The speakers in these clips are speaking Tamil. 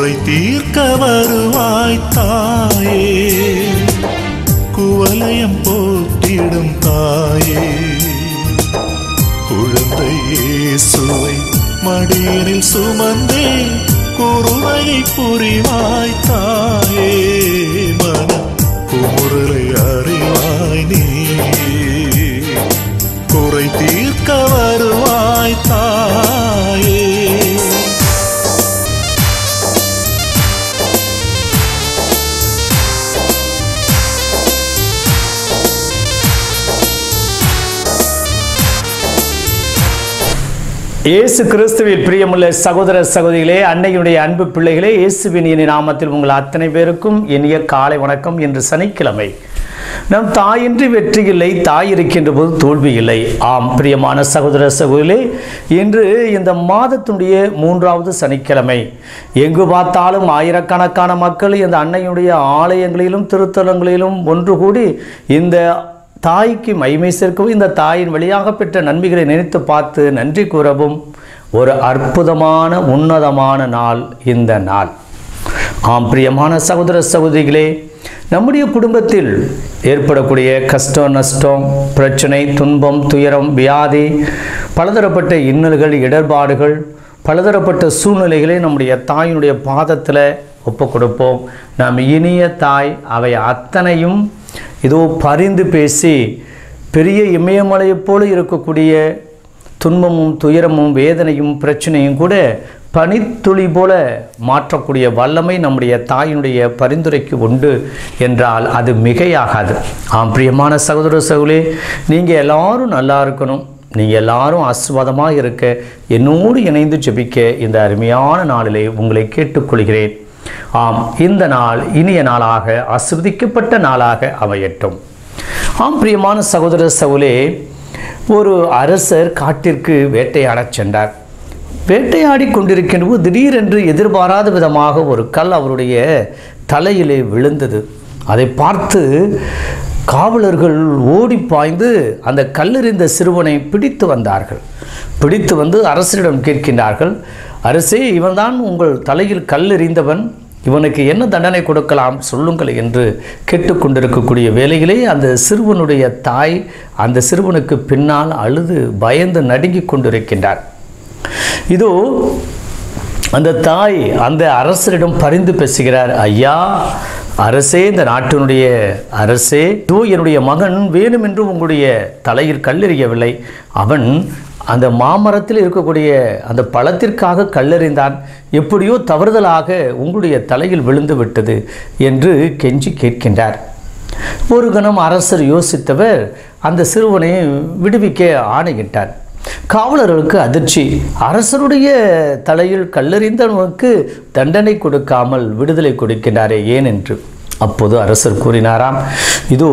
குறை தீர்க்க வருவாய் தாயே குவலயம் போற்றிடும் தாயே குழந்தை இயேசுவை மடியினில் சுமந்தே குருவையை புரிவாய் தாயே மன குமுறலை அறிவாய் நீ குறை தீர்க்க வருவாய் தாயே இயேசு கிறிஸ்துவில் பிரியமுள்ள சகோதர சகோதரிகளே அன்னையுடைய அன்பு பிள்ளைகளே இயேசுவின் இனி நாமத்தில் உங்கள் அத்தனை பேருக்கும் இனிய காலை வணக்கம் இன்று சனிக்கிழமை நம் தாயின்றி வெற்றி இல்லை தாய் இருக்கின்ற போது தோல்வி இல்லை ஆம் பிரியமான சகோதர சகோதரிகளே இன்று இந்த மாதத்தினுடைய மூன்றாவது சனிக்கிழமை எங்கு பார்த்தாலும் ஆயிரக்கணக்கான மக்கள் இந்த அன்னையுடைய ஆலயங்களிலும் திருத்தலங்களிலும் ஒன்று கூடி இந்த தாய்க்கு மைமை சேர்க்கவும் இந்த தாயின் வழியாக பெற்ற நன்மைகளை நினைத்து பார்த்து நன்றி கூறவும் ஒரு அற்புதமான உன்னதமான நாள் இந்த நாள் ஆம் பிரியமான சகோதர சகோதரிகளே நம்முடைய குடும்பத்தில் ஏற்படக்கூடிய கஷ்டம் நஷ்டம் பிரச்சனை துன்பம் துயரம் வியாதி பலதரப்பட்ட இன்னல்கள் இடர்பாடுகள் பலதரப்பட்ட சூழ்நிலைகளை நம்முடைய தாயினுடைய பாதத்தில் ஒப்பு கொடுப்போம் நம் இனிய தாய் அவை அத்தனையும் இதோ பரிந்து பேசி பெரிய இமயமலையைப் போல இருக்கக்கூடிய துன்பமும் துயரமும் வேதனையும் பிரச்சனையும் கூட பனித்துளி போல மாற்றக்கூடிய வல்லமை நம்முடைய தாயினுடைய பரிந்துரைக்கு உண்டு என்றால் அது மிகையாகாது ஆம் பிரியமான சகோதர சகோதரே நீங்கள் எல்லாரும் நல்லா இருக்கணும் நீங்கள் எல்லாரும் ஆசீர்வாதமாக இருக்க என்னோடு இணைந்து ஜெபிக்க இந்த அருமையான நாளிலே உங்களை கேட்டுக்கொள்கிறேன் ஆம் இந்த நாள் இனிய நாளாக ஆசிர்வதிக்கப்பட்ட நாளாக அமையட்டும் ஆம் பிரியமான சகோதர சவுலே ஒரு அரசர் காட்டிற்கு வேட்டையாடச் சென்றார் வேட்டையாடி கொண்டிருக்கின்ற போது திடீரென்று எதிர்பாராத விதமாக ஒரு கல் அவருடைய தலையிலே விழுந்தது அதை பார்த்து காவலர்கள் ஓடி பாய்ந்து அந்த கல்லெறிந்த சிறுவனை பிடித்து வந்தார்கள் பிடித்து வந்து அரசரிடம் கேட்கின்றார்கள் அரசே இவன்தான் உங்கள் தலையில் கல்லெறிந்தவன் இவனுக்கு என்ன தண்டனை கொடுக்கலாம் சொல்லுங்கள் என்று கேட்டுக்கொண்டிருக்கக்கூடிய வேளையிலே அந்த சிறுவனுடைய தாய் அந்த சிறுவனுக்கு பின்னால் அழுது பயந்து நடுங்கிக் கொண்டிருக்கின்றார் இதோ அந்த தாய் அந்த அரசரிடம் பரிந்து பேசுகிறார் ஐயா அரசே இந்த நாட்டினுடைய அரசே இதோ என்னுடைய மகன் வேணுமென்று உங்களுடைய தலையில் கல்லெறியவில்லை அவன் அந்த மாமரத்தில் இருக்கக்கூடிய அந்த பழத்திற்காக கல்லெறிந்தான் எப்படியோ தவறுதலாக உங்களுடைய தலையில் விழுந்து விட்டது என்று கெஞ்சி கேட்கின்றார் ஒரு கணம் அரசர் யோசித்தவர் அந்த சிறுவனை விடுவிக்க ஆணையிட்டார் காவலர்களுக்கு அதிர்ச்சி அரசருடைய தலையில் கல்லெறிந்தவனுக்கு தண்டனை கொடுக்காமல் விடுதலை கொடுக்கின்றாரே ஏன் என்று அப்போது அரசர் கூறினாராம் இதோ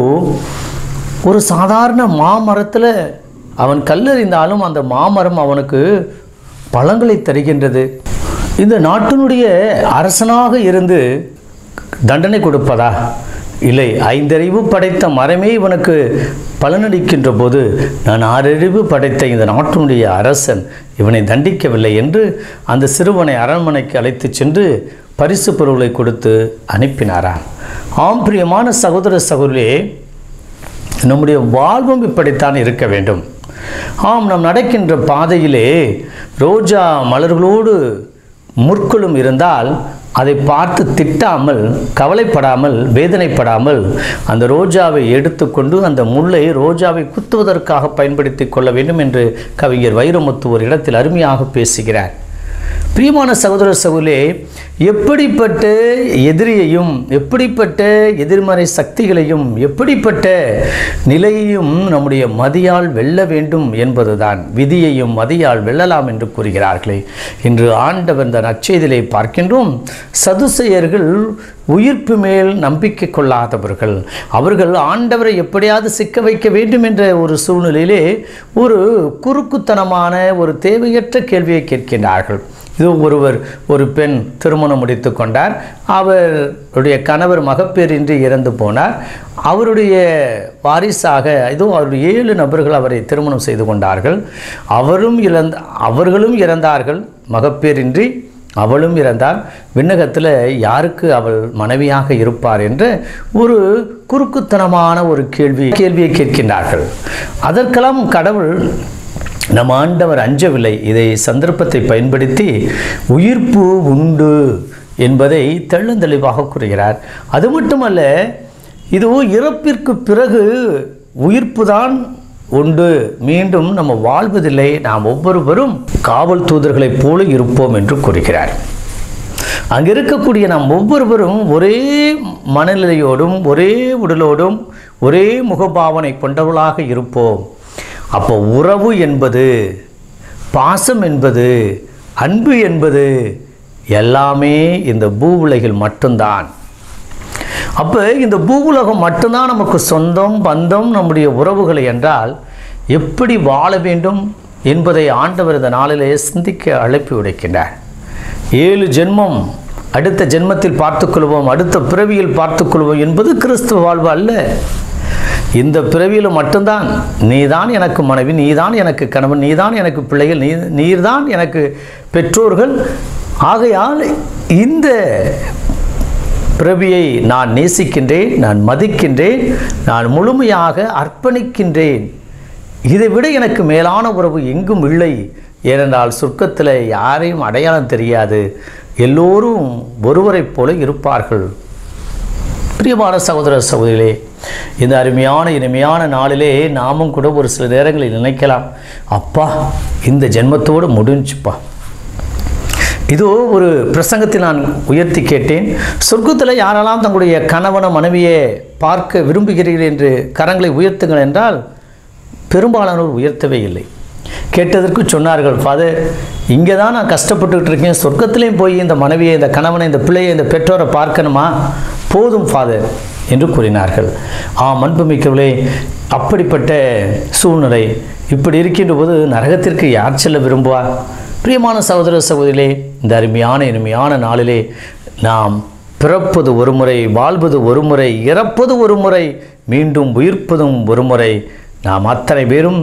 ஒரு சாதாரண மாமரத்தில் அவன் கல்லெறிந்தாலும் அந்த மாமரம் அவனுக்கு பழங்களை தருகின்றது இந்த நாட்டினுடைய அரசனாக இருந்து தண்டனை கொடுப்பதா இல்லை ஐந்தறிவு படைத்த மரமே இவனுக்கு பலனளிக்கின்ற போது நான் ஆறறிவு படைத்த இந்த நாட்டினுடைய அரசன் இவனை தண்டிக்கவில்லை என்று அந்த சிறுவனை அரண்மனைக்கு அழைத்து சென்று பரிசு பொருளை கொடுத்து அனுப்பினாராம் ஆம் பிரியமான சகோதர சகோதரியே நம்முடைய வாழ்வும் இப்படித்தான் இருக்க வேண்டும் ஆம் நாம் நடக்கின்ற பாதையிலே ரோஜா மலர்களோடு முற்களும் இருந்தால் அதை பார்த்து திட்டாமல் கவலைப்படாமல் வேதனைப்படாமல் அந்த ரோஜாவை எடுத்துக்கொண்டு அந்த முல்லை ரோஜாவை குத்துவதற்காக பயன்படுத்தி கொள்ள வேண்டும் என்று கவிஞர் வைரமுத்து ஒரு இடத்தில் அருமையாக பேசுகிறார் பிரியமான சகோதர சகோதரே எப்படிப்பட்ட எதிரியையும் எப்படிப்பட்ட எதிர்மறை சக்திகளையும் எப்படிப்பட்ட நிலையையும் நம்முடைய மதியால் வெல்ல வேண்டும் என்பதுதான் விதியையும் மதியால் வெல்லலாம் என்று கூறுகிறார்களே இன்று ஆண்டவர் இந்த நற்செய்திலை பார்க்கின்றோம் சதுசெயர்கள் உயிர்ப்பு மேல் நம்பிக்கை கொள்ளாதவர்கள் அவர்கள் ஆண்டவரை எப்படியாவது சிக்க வைக்க வேண்டும் என்ற ஒரு சூழ்நிலையிலே ஒரு குறுக்குத்தனமான ஒரு தேவையற்ற கேள்வியை கேட்கின்றார்கள் இது ஒருவர் ஒரு பெண் திருமணம் முடித்து கொண்டார் அவருடைய கணவர் மகப்பேரின்றி இறந்து போனார் அவருடைய வாரிசாக இதோ அவருடைய ஏழு நபர்கள் அவரை திருமணம் செய்து கொண்டார்கள் அவரும் இறந்த அவர்களும் இறந்தார்கள் மகப்பேரின்றி அவளும் இறந்தால் விண்ணகத்தில் யாருக்கு அவள் மனைவியாக இருப்பார் என்று ஒரு குறுக்குத்தனமான ஒரு கேள்வி கேள்வியை கேட்கின்றார்கள் அதற்கெல்லாம் கடவுள் நம் ஆண்டவர் அஞ்சவில்லை இதை சந்தர்ப்பத்தை பயன்படுத்தி உயிர்ப்பு உண்டு என்பதை தெள்ளந்தெளிவாக கூறுகிறார் அது மட்டுமல்ல இது இறப்பிற்கு பிறகு உயிர்ப்பு தான் உண்டு மீண்டும் நம்ம வாழ்வதில்லை நாம் ஒவ்வொருவரும் காவல் தூதர்களைப் போல இருப்போம் என்று கூறுகிறார் அங்கே இருக்கக்கூடிய நாம் ஒவ்வொருவரும் ஒரே மனநிலையோடும் ஒரே உடலோடும் ஒரே முகபாவனை கொண்டவர்களாக இருப்போம் அப்போ உறவு என்பது பாசம் என்பது அன்பு என்பது எல்லாமே இந்த பூ உலகில் மட்டும்தான் அப்போ இந்த பூவுலகம் மட்டும்தான் நமக்கு சொந்தம் பந்தம் நம்முடைய உறவுகள் என்றால் எப்படி வாழ வேண்டும் என்பதை ஆண்டவர் இந்த நாளிலே சிந்திக்க அழைப்பு விடுக்கின்றார் ஏழு ஜென்மம் அடுத்த ஜென்மத்தில் பார்த்துக்கொள்வோம் அடுத்த பிறவியில் பார்த்துக்கொள்வோம் என்பது கிறிஸ்துவ வாழ்வு அல்ல இந்த பிறவியில் மட்டும்தான் நீதான் எனக்கு மனைவி நீதான் எனக்கு கணவன் நீதான் எனக்கு பிள்ளைகள் நீ நீர்தான் எனக்கு பெற்றோர்கள் ஆகையால் இந்த பிறவியை நான் நேசிக்கின்றேன் நான் மதிக்கின்றேன் நான் முழுமையாக அர்ப்பணிக்கின்றேன் இதை விட எனக்கு மேலான உறவு எங்கும் இல்லை ஏனென்றால் சொர்க்கத்தில் யாரையும் அடையாளம் தெரியாது எல்லோரும் ஒருவரைப் போல இருப்பார்கள் பிரியமான சகோதர சகோதரிகளே இந்த அருமையான இனிமையான நாளிலே நாமும் கூட ஒரு சில நேரங்களில் நினைக்கலாம் அப்பா இந்த ஜென்மத்தோடு முடிஞ்சுப்பா இதோ ஒரு பிரசங்கத்தில் நான் உயர்த்தி கேட்டேன் சொர்க்கத்தில் யாரெல்லாம் தங்களுடைய கணவன மனைவியை பார்க்க விரும்புகிறீர்கள் என்று கரங்களை உயர்த்துங்கள் என்றால் பெரும்பாலானோர் உயர்த்தவே இல்லை கேட்டதற்கு சொன்னார்கள் ஃபாதர் இங்கே தான் நான் கஷ்டப்பட்டுக்கிட்டு இருக்கேன் சொர்க்கத்திலையும் போய் இந்த மனைவியை இந்த கணவனை இந்த பிள்ளையை இந்த பெற்றோரை பார்க்கணுமா போதும் ஃபாதர் என்று கூறினார்கள் ஆம் அன்புமிக்கவளே அப்படிப்பட்ட சூழ்நிலை இப்படி இருக்கின்ற போது நரகத்திற்கு யார் செல்ல விரும்புவார் பிரியமான சகோதர சகோதரிகளே இந்த அருமையான இனிமையான நாளிலே நாம் பிறப்பது ஒரு முறை வாழ்வது ஒரு முறை இறப்பது ஒரு முறை மீண்டும் உயிர்ப்பதும் ஒரு முறை நாம் அத்தனை பேரும்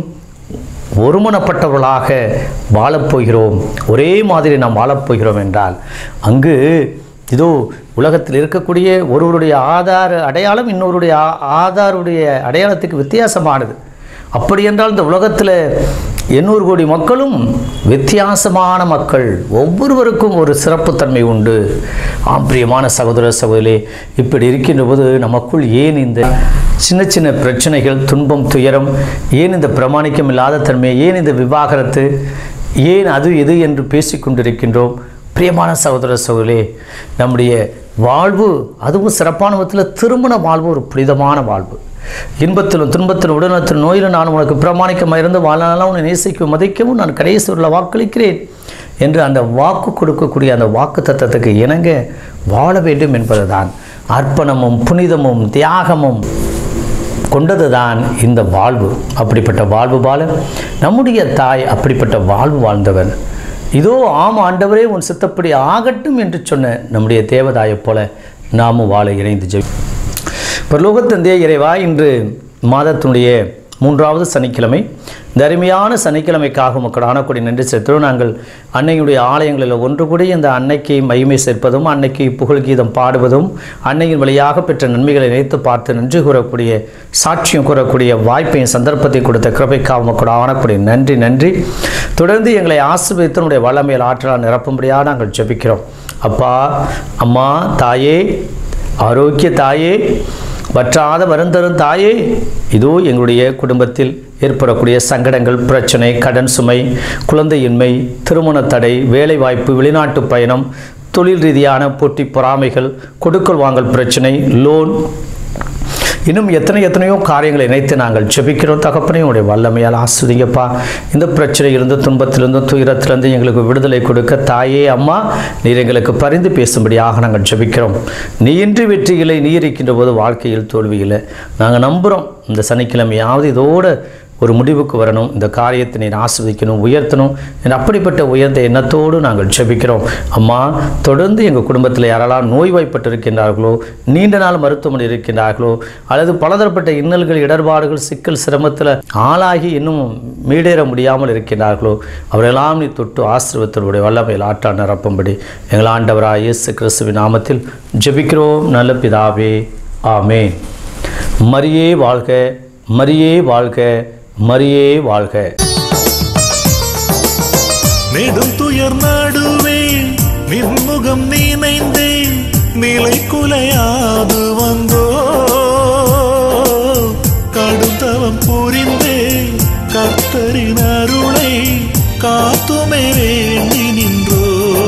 ஒருமனப்பட்டவர்களாக வாழப்போகிறோம் ஒரே மாதிரி நாம் வாழப்போகிறோம் என்றால் அங்கு இதோ உலகத்தில் இருக்கக்கூடிய ஒருவருடைய ஆதார அடையாளம் இன்னொருடைய ஆ- ஆதாருடைய அடையாளத்துக்கு வித்தியாசமானது அப்படி என்றால் இந்த உலகத்தில் எண்ணூறு கோடி மக்களும் வித்தியாசமான மக்கள் ஒவ்வொருவருக்கும் ஒரு சிறப்புத்தன்மை உண்டு ஆம் பிரியமான சகோதர சகோதரி இப்படி இருக்கின்ற போது நமக்குள் ஏன் இந்த சின்ன சின்ன பிரச்சனைகள் துன்பம் துயரம் ஏன் இந்த பிரமாணிக்கம் இல்லாத தன்மை ஏன் இந்த விவாகரத்து ஏன் அது இது என்று பேசிக்கொண்டிருக்கின்றோம் பிரியமான சகோதர சகோதரே நம்முடைய வாழ்வு அதுவும் சிறப்பான விதத்தில் திருமண வாழ்வு ஒரு புனிதமான வாழ்வு இன்பத்திலும் துன்பத்திலும் உடனத்திலும் நோயிலும் நான் உனக்கு பிரமாணிக்கமாக இருந்து வாழ்நாளாக உன்னை நேசிக்கவும் மதிக்கவும் நான் கடைசி உள்ள வாக்களிக்கிறேன் என்று அந்த வாக்கு கொடுக்கக்கூடிய அந்த வாக்கு தத்தத்துக்கு இணங்க வாழ வேண்டும் என்பதுதான் அர்ப்பணமும் புனிதமும் தியாகமும் கொண்டதுதான் இந்த வாழ்வு அப்படிப்பட்ட வாழ்வு வாழ நம்முடைய தாய் அப்படிப்பட்ட வாழ்வு வாழ்ந்தவர் இதோ ஆம் ஆண்டவரே உன் சித்தப்படி ஆகட்டும் என்று சொன்ன நம்முடைய தேவதாயைப் போல நாமும் வாழ இணைந்து ஜெபி பரலோகத்தந்தைய இறைவா இன்று மாதத்தினுடைய மூன்றாவது சனிக்கிழமை இந்த அருமையான சனிக்கிழமைக்காக மக்கள் ஆனக்கூடிய நன்றி செலுத்துகிறோம் நாங்கள் அன்னையுடைய ஆலயங்களில் ஒன்று கூடி இந்த அன்னைக்கு மகிமை சேர்ப்பதும் அன்னைக்கு புகழ் கீதம் பாடுவதும் அன்னையின் வழியாக பெற்ற நன்மைகளை நினைத்து பார்த்து நன்றி கூறக்கூடிய சாட்சியம் கூறக்கூடிய வாய்ப்பையும் சந்தர்ப்பத்தை கொடுத்த கிருபைக்காக மக்கள் ஆனக்கூடிய நன்றி நன்றி தொடர்ந்து எங்களை ஆசீர்வதித்து நம்முடைய வல்லமையில் ஆற்றலால் நிரப்பும்படியாக நாங்கள் ஜெபிக்கிறோம் அப்பா அம்மா தாயே ஆரோக்கிய தாயே வற்றாத வருந்தரும் தாயே இதோ எங்களுடைய குடும்பத்தில் ஏற்படக்கூடிய சங்கடங்கள் பிரச்சனை கடன் சுமை குழந்தையின்மை திருமண தடை வேலைவாய்ப்பு வெளிநாட்டு பயணம் தொழில் ரீதியான போட்டி பொறாமைகள் கொடுக்கல் வாங்கல் பிரச்சனை லோன் இன்னும் எத்தனை எத்தனையோ காரியங்களை இணைத்து நாங்கள் ஜெபிக்கிறோம் தகப்பனே உடைய வல்லமையால் ஆஸ்வதிங்கப்பா இந்த பிரச்சனையிலிருந்து துன்பத்திலிருந்து துயரத்திலிருந்து எங்களுக்கு விடுதலை கொடுக்க தாயே அம்மா நீர் எங்களுக்கு பரிந்து பேசும்படியாக நாங்கள் ஜெபிக்கிறோம் நீ இன்றி வெற்றிகளை நீ இருக்கின்ற போது வாழ்க்கையில் தோல்வியில் நாங்கள் நம்புகிறோம் இந்த சனிக்கிழமையாவது இதோடு ஒரு முடிவுக்கு வரணும் இந்த காரியத்தை நீர் ஆஸ்வதிக்கணும் உயர்த்தணும் என்ற அப்படிப்பட்ட உயர்ந்த எண்ணத்தோடு நாங்கள் ஜெபிக்கிறோம் அம்மா தொடர்ந்து எங்கள் குடும்பத்தில் யாரெல்லாம் நோய்வாய்ப்பட்டு இருக்கின்றார்களோ நீண்ட நாள் மருத்துவமனை இருக்கின்றார்களோ அல்லது பலதரப்பட்ட இன்னல்கள் இடர்பாடுகள் சிக்கல் சிரமத்தில் ஆளாகி இன்னும் மீடேற முடியாமல் இருக்கின்றார்களோ அவரெல்லாம் நீ தொட்டு ஆசீர்வத்தினுடைய வல்லமையில் ஆற்றா நிரப்பும்படி எங்கள் ஆண்டவராக இயேசு கிறிஸ்துவின் நாமத்தில் ஜெபிக்கிறோம் நல்ல பிதாவே ஆமென் மரியே வாழ்க மரியே வாழ்க மரியே வாழ்க நெடும் துயர் நடுவே நின்முகம் நினைந்தே நிலை குலையாது வந்தோ கடுந்தவம் புரிந்தே கர்த்தரின் அருளை காத்துமே வேண்டி நின்றோ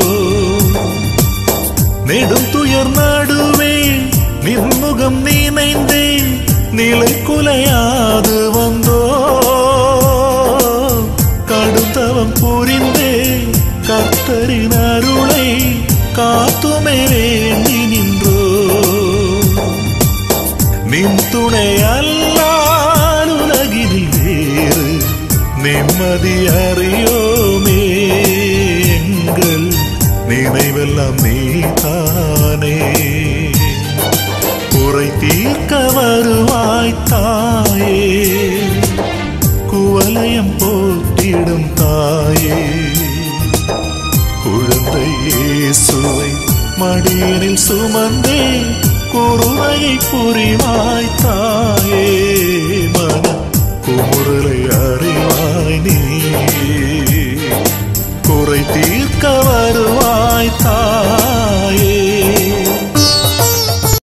நெடும் துயர் நடுவே நின்முகம் நினைந்தே நிலை குலையாது வந்தோ கடுத்தவம் புரிந்தே கர்த்தரின் அருளை காத்துமே வேண்டி நின்றோ நின் துணை அல்லால் உலகினில் வேறு நிம்மதி அறியோமே எங்கள் நினைவெல்லாம் நீதானே குறை தீர்க்க வருவாய் தாயே குவலயம் போட்டிடும் தாயே குழந்தை இயேசுவை மடியினில் சுமந்தே குருவையை புரிவாய் தாயே மன குமுறலை அறிவாய் நீ குறை தீர்க்க வருவாய் தாயே